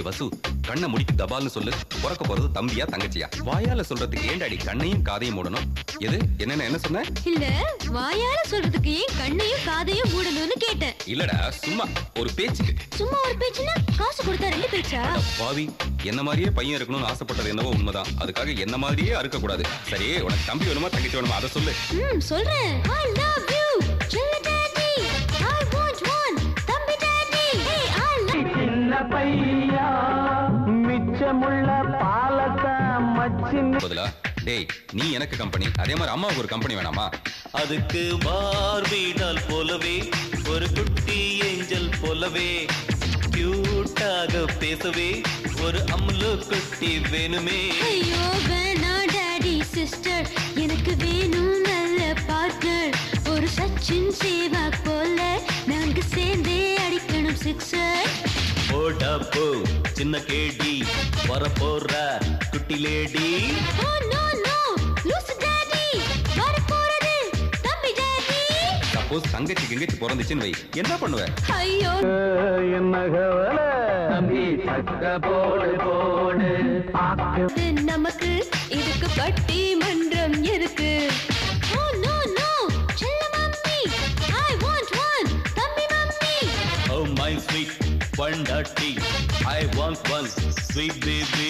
ஏய் வசு கண்ணை முடிக்கு தபால்னு சொல்லு பிறக்க போறது தம்பியா தங்கச்சியா வாயால சொல்றதுக்கு ஏண்டாடி கண்ணையும் காதையும் மூடணும் எது என்னென்ன என்ன சொன்ன இல்ல வாயால சொல்றதுக்கு ஏன் கண்ணையும் காதையும் மூடணும்னு கேட்டேன் இல்லடா சும்மா ஒரு பேச்சுக்கு சும்மா ஒரு பேச்சுன்னா காசு கொடுத்தா ரெண்டு பேச்சா பாவி என்ன மாதிரியே பையன் இருக்கணும்னு ஆசைப்பட்டது என்னவோ உண்மைதான் அதுக்காக என்ன மாதிரியே அறுக்க கூடாது சரி உனக்கு தம்பி வேணுமா தங்கச்சி வேணுமா அதை சொல்லு ம் சொல்றேன் I love you செல்ல டாடி I want one தம்பி டாடி hey I love சின்ன பையா மிச்சமுள்ள பாலத்தை மச்சின் பதிலா டேய் நீ எனக்கு கம்பெனி அதே மாதிரி அம்மாவுக்கு ஒரு கம்பெனி வேணாமா அதுக்கு பார்பிடால் போலவே ஒரு குட்டி ஏஞ்சல் போலவே கியூட்டாக பேசவே ஒரு அம்லு குட்டி வேணுமே ஐயோ வேணா டாடி சிஸ்டர் எனக்கு வேணும் நல்ல பார்ட்னர் ஒரு சச்சின் சேவாக் போல நாங்க சேர்ந்தே அடிக்கணும் சிக்ஸர் போடா போ சின்ன கேடி வர போற குட்டி லேடி ஓ நோ நோ லூசு டாடி வர போறது தம்பி டாடி சப்போஸ் தங்கச்சி கிங்கச்சி பிறந்துச்சுன்னு வை என்ன பண்ணுவ ஐயோ என்ன கவலை தம்பி பக்க போடு போடு பாக்கு இது நமக்கு இதுக்கு பட்டி மன்றம் இருக்கு ஓ நோ நோ செல்ல மம்மி ஐ வாண்ட் ஒன் தம்பி மம்மி ஓ மை ஸ்வீட் பண்டாட்டி I want one sweet baby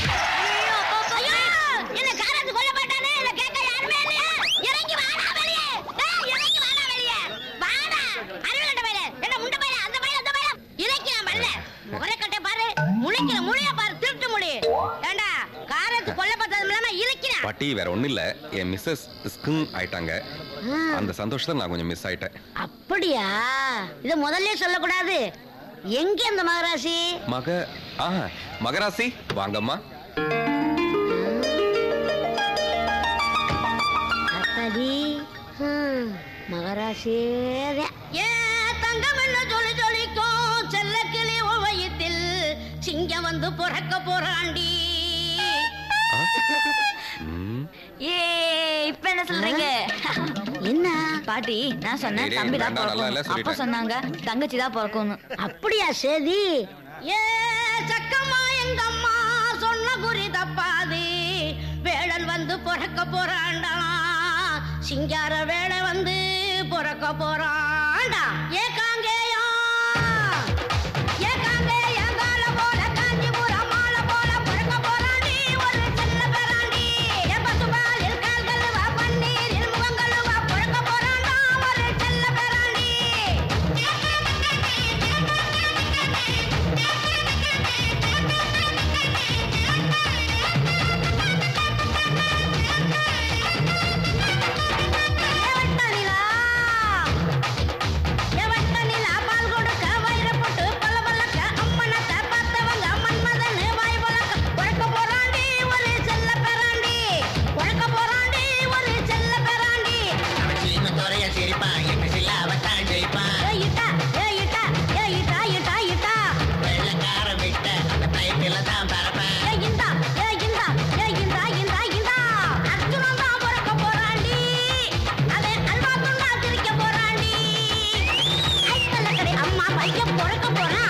என்ன காரத்து கொல்ல மாட்டானே இல்ல கேட்க யாருமே இல்லையா இறங்கி வாடா வெளியே டேய், இறங்கி வாடா வெளியே வாடா அறிவிலண்ட பையல என்ன முண்ட பையல அந்த பையல அந்த பையல இறக்கி நான் வரல முறைக்கட்டை பாரு முளைக்கிற முளைய பாரு திருட்டு முடி ஏண்டா காரத்து கொல்ல பார்த்ததும் இல்லாம இறக்கிறான் பாட்டி வேற ஒண்ணும் இல்ல என் மிஸ்ஸஸ் ஸ்கின் ஆயிட்டாங்க அந்த சந்தோஷத்துல நான் கொஞ்சம் மிஸ் ஆயிட்டேன் அப்படியா இத முதல்ல சொல்லக்கூடாது எங்க இந்த மகராசி மக ஆஹா மகராசி வாங்கம்மா அப்பாடி மகராசேதே ஏ தங்கம் என்ன சொல்லி சொல்லிக்கும் செல்ல கிளி வயிற்றில் சிங்கம் வந்து பிறக்க போறாண்டி ம், ஏ இப்ப என்ன சொல்றீங்க என்ன பாட்டி நான் சொன்னேன் டேய், தம்பி தான் வேண்டாம், நல்லா இல்ல, பிறக்கணும் அப்ப சொல்லிட்டேன். சொன்னாங்க தங்கச்சி தான் பிறக்கும்னு அப்படியா சேதி ஏ சக்கம்மா எங்க அம்மா சொன்ன குறி தப்பாது வேடல் வந்து பிறக்க போறாண்டா சிங்கார வேலை வந்து பிறக்க போறாண்டா ஏ காங்கேயா ஏ காங்கேயா கால போல காஞ்சிபுரம் மாலை போல பிறக்க போறாண்டி ஒரு சின்ன பெறாண்டி ஏ பசுபாலில் கால்கள் வா பன்னீரில் முகங்கள் வா பிறக்க போறாண்டா ஒரு செல்ல பெறாண்டி ஏவட்டனிலா ஏவட்டனிலா பால் கொடுக்க வயிறு போட்டு பல பலக்க அம்மனத்தை பார்த்தவங்க மன்மதன்னு வாய் பலக்க உழைக்க போறாண்டி ஒரு செல்ல பெறாண்டி உழைக்க போறாண்டி ஒரு செல்ல பெறாண்டி ஏ இட்டா ஏ இட்டா ஏ இட்டா இட்டா இட்டா ஏ இந்தா ஏ இந்தா ஏ இந்தா இந்தா இந்தா அர்ஜுனன் தான் பிறக்க போறாண்டி அவன் அல்வா துண்டா திரிக்க போறாண்டி ஐக்கல்ல கடை அம்மா பையன் பிறக்க போறான்